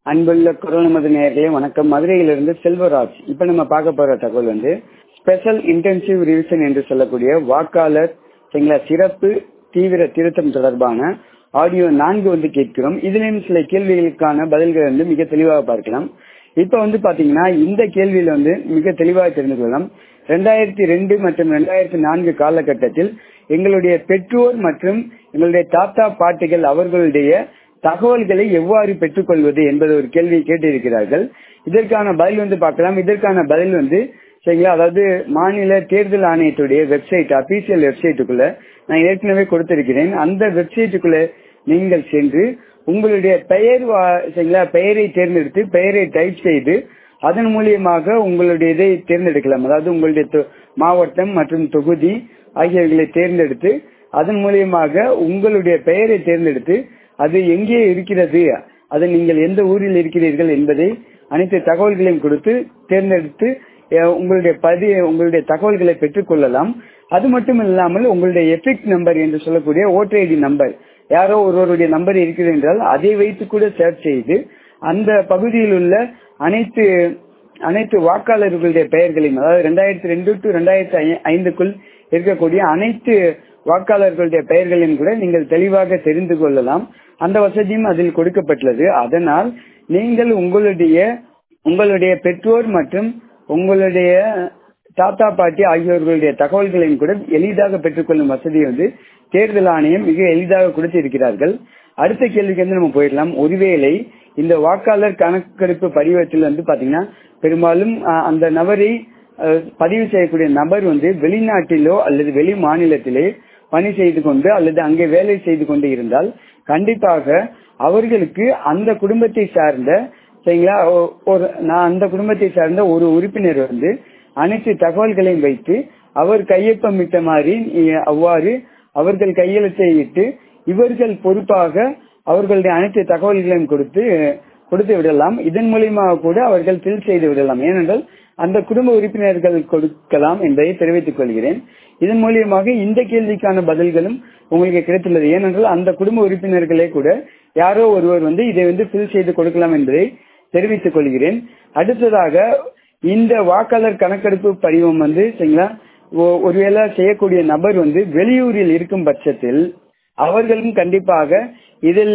அன்புள்ள குரல் நமது நேயர்களே வணக்கம் மதுரையிலிருந்து செல்வராஜ் இப்ப நம்ம பார்க்க போற தகவல் வந்து ஸ்பெஷல் இன்டென்சிவ் ரிவிஷன் என்று சொல்லக்கூடிய வாக்காளர் சரிங்களா சிறப்பு தீவிர திருத்தம் தொடர்பான ஆடியோ நான்கு வந்து கேட்கிறோம் இதுலயும் சில கேள்விகளுக்கான பதில்கள் வந்து மிக தெளிவாக பார்க்கலாம் இப்ப வந்து பாத்தீங்கன்னா இந்த கேள்வியில வந்து மிக தெளிவாக தெரிந்து கொள்ளலாம் ரெண்டாயிரத்தி ரெண்டு மற்றும் ரெண்டாயிரத்தி நான்கு காலகட்டத்தில் எங்களுடைய பெற்றோர் மற்றும் எங்களுடைய தாத்தா பாட்டிகள் அவர்களுடைய தகவல்களை எவ்வாறு பெற்றுக்கொள்வது என்பது ஒரு கேள்வியை கேட்டிருக்கிறார்கள் இதற்கான பதில் வந்து பார்க்கலாம் இதற்கான பதில் வந்து சரிங்களா அதாவது மாநில தேர்தல் ஆணையத்துடைய வெப்சைட் அபிஷியல் வெப்சைட்டுக்குள்ள நான் ஏற்கனவே கொடுத்திருக்கிறேன் அந்த வெப்சைட்டுக்குள்ள நீங்கள் சென்று உங்களுடைய பெயர் சரிங்களா பெயரை தேர்ந்தெடுத்து பெயரை டைப் செய்து அதன் மூலியமாக உங்களுடைய இதை தேர்ந்தெடுக்கலாம் அதாவது உங்களுடைய மாவட்டம் மற்றும் தொகுதி ஆகியவைகளை தேர்ந்தெடுத்து அதன் மூலியமாக உங்களுடைய பெயரை தேர்ந்தெடுத்து அது எங்கே இருக்கிறது அது நீங்கள் எந்த ஊரில் இருக்கிறீர்கள் என்பதை அனைத்து தகவல்களையும் கொடுத்து தேர்ந்தெடுத்து உங்களுடைய பதி உங்களுடைய தகவல்களை பெற்றுக் கொள்ளலாம் அது மட்டும் இல்லாமல் உங்களுடைய எபிக் நம்பர் என்று சொல்லக்கூடிய ஓட்டர் ஐடி நம்பர் யாரோ ஒருவருடைய நம்பர் இருக்கிறது என்றால் அதை வைத்து கூட சர்ச் செய்து அந்த பகுதியில் உள்ள அனைத்து அனைத்து வாக்காளர்களுடைய பெயர்களையும் அதாவது ரெண்டாயிரத்தி ரெண்டு டு ரெண்டாயிரத்தி ஐந்துக்குள் இருக்கக்கூடிய அனைத்து வாக்காளர்களுடைய பெயர்களையும் கூட நீங்கள் தெளிவாக தெரிந்து கொள்ளலாம் அந்த வசதியும் அதில் கொடுக்கப்பட்டுள்ளது அதனால் நீங்கள் உங்களுடைய உங்களுடைய பெற்றோர் மற்றும் உங்களுடைய தாத்தா பாட்டி ஆகியோர்களுடைய தகவல்களையும் கூட எளிதாக பெற்றுக்கொள்ளும் வசதியை வந்து தேர்தல் ஆணையம் மிக எளிதாக கொடுத்திருக்கிறார்கள் அடுத்த கேள்விக்கு வந்து நம்ம போயிடலாம் ஒருவேளை இந்த வாக்காளர் கணக்கெடுப்பு படிவத்தில் வந்து பாத்தீங்கன்னா பெரும்பாலும் அந்த நபரை பதிவு செய்யக்கூடிய நபர் வந்து வெளிநாட்டிலோ அல்லது வெளி மாநிலத்திலே பணி செய்து கொண்டு அல்லது அங்கே வேலை செய்து கொண்டு இருந்தால் கண்டிப்பாக அவர்களுக்கு அந்த குடும்பத்தை சார்ந்த சரிங்களா ஒரு நான் அந்த குடும்பத்தை சார்ந்த ஒரு உறுப்பினர் வந்து அனைத்து தகவல்களையும் வைத்து அவர் கையொப்பமிட்ட மாதிரி அவ்வாறு அவர்கள் கையெழுத்தை இட்டு இவர்கள் பொறுப்பாக அவர்களுடைய அனைத்து தகவல்களையும் கொடுத்து கொடுத்து விடலாம் இதன் மூலியமாக கூட அவர்கள் ஃபில் செய்து விடலாம் ஏனென்றால் அந்த குடும்ப உறுப்பினர்கள் கொடுக்கலாம் என்பதை தெரிவித்துக் கொள்கிறேன் இதன் மூலியமாக இந்த கேள்விக்கான பதில்களும் உங்களுக்கு கிடைத்துள்ளது ஏனென்றால் அந்த குடும்ப உறுப்பினர்களே கூட யாரோ ஒருவர் வந்து இதை வந்து ஃபில் செய்து கொடுக்கலாம் என்பதை தெரிவித்துக் கொள்கிறேன் அடுத்ததாக இந்த வாக்காளர் கணக்கெடுப்பு படிவம் வந்து சரிங்களா ஒருவேளை செய்யக்கூடிய நபர் வந்து வெளியூரில் இருக்கும் பட்சத்தில் அவர்களும் கண்டிப்பாக இதில்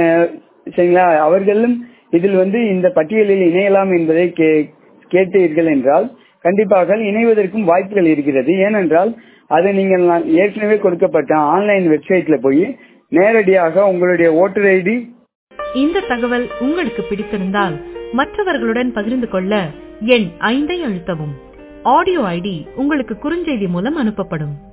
சரிங்களா அவர்களும் இதில் வந்து இந்த பட்டியலில் இணையலாம் என்பதை கேட்டீர்கள் என்றால் கண்டிப்பாக இணைவதற்கும் வாய்ப்புகள் இருக்கிறது ஏனென்றால் அது நீங்கள் ஏற்கனவே கொடுக்கப்பட்ட ஆன்லைன் வெப்சைட்ல போய் நேரடியாக உங்களுடைய ஓட்டர் ஐடி இந்த தகவல் உங்களுக்கு பிடித்திருந்தால் மற்றவர்களுடன் பகிர்ந்து கொள்ள எண் ஐந்தை அழுத்தவும் ஆடியோ ஐடி உங்களுக்கு குறுஞ்செய்தி மூலம் அனுப்பப்படும்